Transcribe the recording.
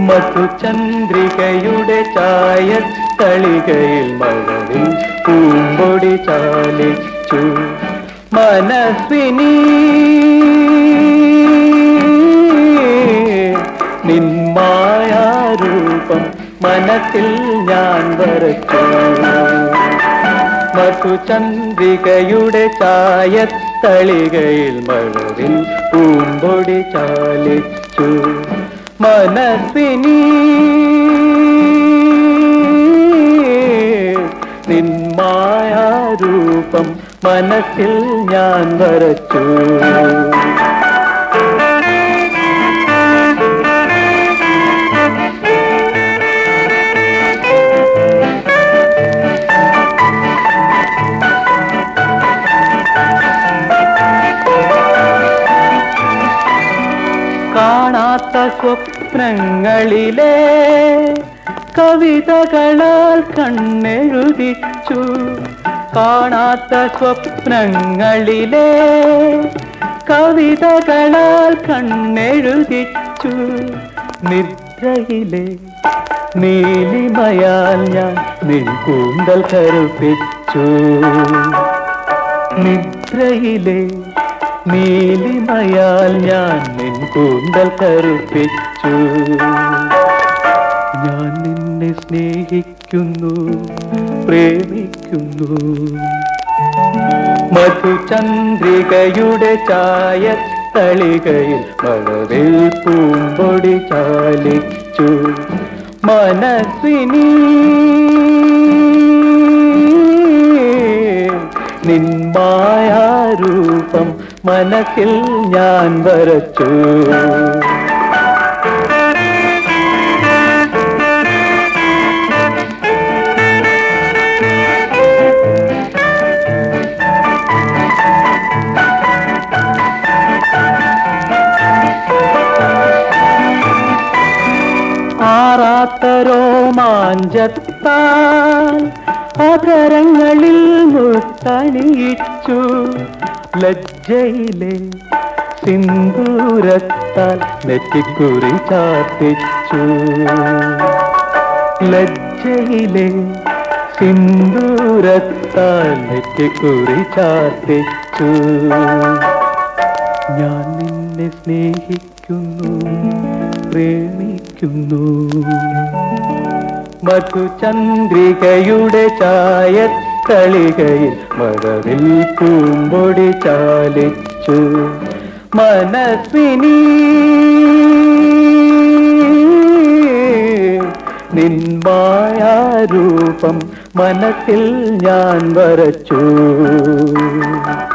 മധുചന്ദ്രികയുടെ ചായ തളികയിൽ മഴവിൽ പൂമ്പൊടി ചാലിച്ചു മനസ്വിനി നിന്മായാരൂപം മനസ്സിൽ ഞാൻ വരച്ചു മധുചന്ദ്രികയുടെ ചായ തളികയിൽ മഴവിൽ പൂമ്പൊടി ചാലിച്ചു മനസ്വിനി നിന്മായാരൂപം മനസ്സിൽ ഞാൻ വരച്ചു കാണാത്ത സ്വപ്നങ്ങളിലെ കവിതകളാൽ കണ്ണെഴുതിച്ചു കാണാത്ത സ്വപ്നങ്ങളിലെ കവിതകളാൽ കണ്ണെഴുതിച്ചു നിദ്രയിലെ നീലിമയാൽ ഞാൻ നിൻ കൂന്തൽ കരുപ്പിച്ചു നിദ്രയിലെ നീലിമയാൽ ഞാൻ നിൻ കൂന്തൽ കറുപ്പിച്ചു ഞാൻ നിന്നെ സ്നേഹിക്കുന്നു പ്രേമിക്കുന്നു മധുചന്ദ്രികയുടെ ചായ തളികയിൽ മഴവിൽ പൂമ്പൊടി ചാലിച്ചു മനസ്വിനി നിന്മായാരൂപം മനസ്സിൽ ഞാൻ വരച്ചു ആറാത്ത രോമാഞ്ചത്താൽ അതരങ്ങളിൽ മുത്തണിയിച്ചു ലജ്ജയിലെ സിന്ദൂരത്താൽ നെറ്റിക്കുറി ചാർത്തിച്ചു ലജ്ജയിലെ സിന്ദൂരത്താൽ നെറ്റിക്കുറി ചാർത്തിച്ചു ഞാൻ നിന്നെ സ്നേഹിക്കുന്നു പ്രേമിക്കുന്നു മധുചന്ദ്രികയുടെ ചായ തളികയിൽ മഴവിൽ പൂമ്പൊടി ചാലിച്ചു മനസ്വിനി നിന്മായാരൂപം മനസ്സിൽ ഞാൻ വരച്ചു